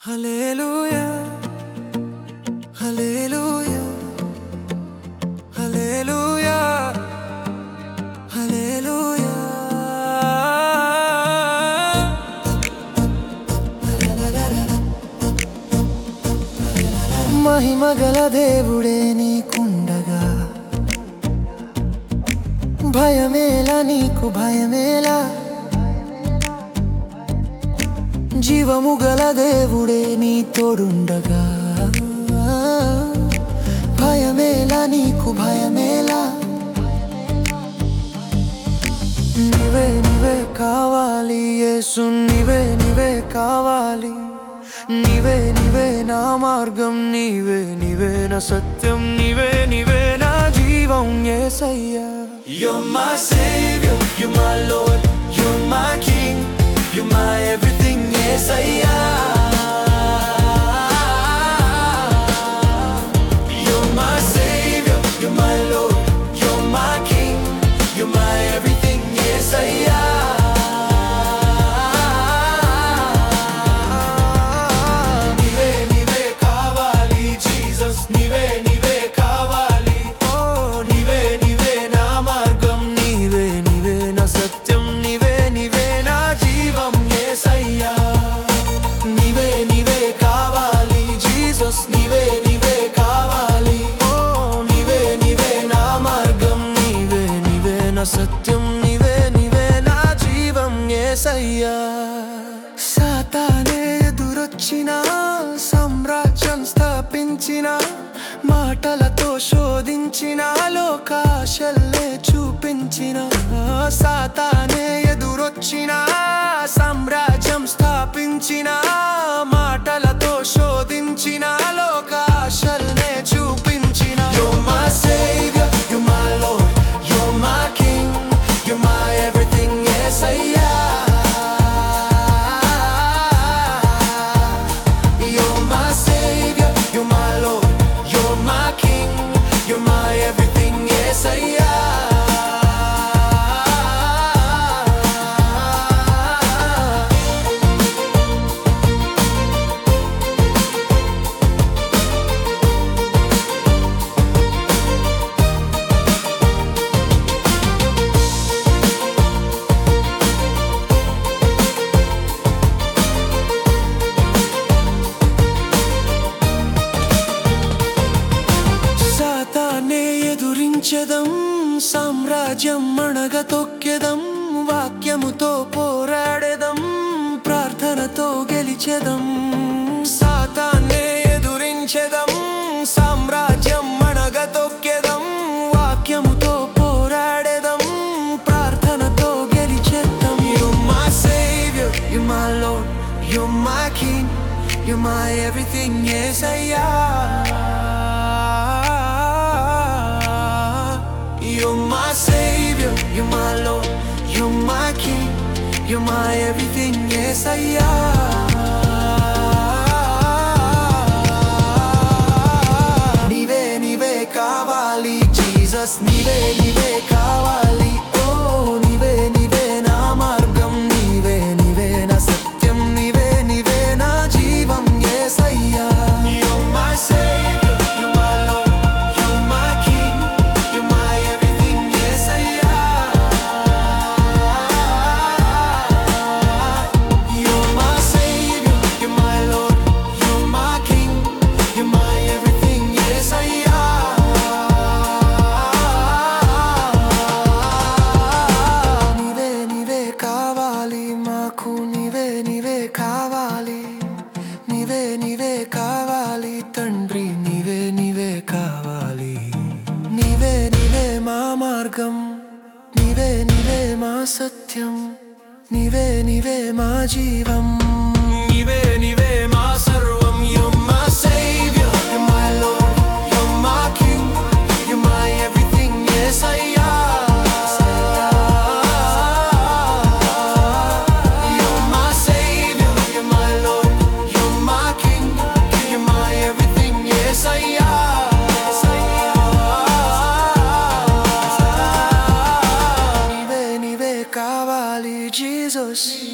హల్లెలూయా హల్లెలూయా హల్లెలూయా హల్లెలూయా మహిమగల దేవుడే నీకుండగా భయమేలా నీకు భయమేలా జీవము గల దేవుడే నీ తోడుండగా భయమేలా నీకు భయమేలా నీవే నీవే కావాలి యేసు నీవే నీవే కావాలి నీవే నీవే నా మార్గం నీవే నీవే నా సత్యం నీవే నీవే నా జీవం యేసయ్యా You're my savior, you're my lord, you're my king, you're my everything, Yesayya You're my savior, you're my lord, you're my king, you're my everything, యేసయ్యా నీవే నీవే కావాలి జీసస్ నీవే నీవే కావాలి ఓ నీవే నీవే నా మార్గం నీవే నీవే నా సత్యం నీవే నీవే నా జీవం యేసయ్యా నీవే నీవే కావాలి జీసస్ నీవే నీవే కావాలి ఓ నీవే నీవే నా మార్గం నీవే నీవే నా సత్యం నీవే నీవే నా జీవం యేసయ్యా సాతానే ఎదురొచ్చిన సామ్రాజ్యం స్థాపించిన మాటలతో శోధించిన లోకాశల్లే చూపించిన సాతానే ఎదురొచ్చిన సామ్రాజ్యం స్థాపించిన మాటలతో శోధించిన లోకాశల్నే చూపించిన You're my savior, you're my lord, you're my king, you're my everything, yes I You're my savior, you're my lord, you're my king, you're my everything, yes I సాతానే ఎదురించెదం సామ్రాజ్యం అణగ తొక్కెదం వాక్యముతో పోరాడెదం ప్రార్థనతో గెలిచెదం సాతానే ఎదురించెదం సామ్రాజ్యం అణగ తొక్కెదం వాక్యముతో పోరాడెదం ప్రార్థనతో గెలిచెదం You're my savior, you're my lord, you're my king, you're my everything, yes I You're my savior, you're my lord, you're my king, you're my everything, yes I నీవే నీవే కావాలి Jesus నీవే నీవే కావాలి ఓ నీవే నీవే నా మార్గం నీవే నీవే నా సత్యం నీవే నీవే నా జీవం యేసయ్యా You're my savior, you're my lord, you're my king, you're my everything, Yesayya You're my savior, you're my lord, you're my king, you're my everything, యేసయ్యా నీవే నీవే కావాలి మాకు నీవే నీవే కావాలి నీవే నీవే కావాలి తండ్రి నీవే నీవే కావాలి నీవే నీవే మా మార్గం నీవే నీవే మా సత్యం నీవే నీవే మా జీవం నీవే నీవే మా సర్వం You're my savior, you're my lord, you're my king, you're my everything, yes I You're my savior, you're my lord, you're my king, you're my everything, yes I నీవే నీవే కావాలి జీసస్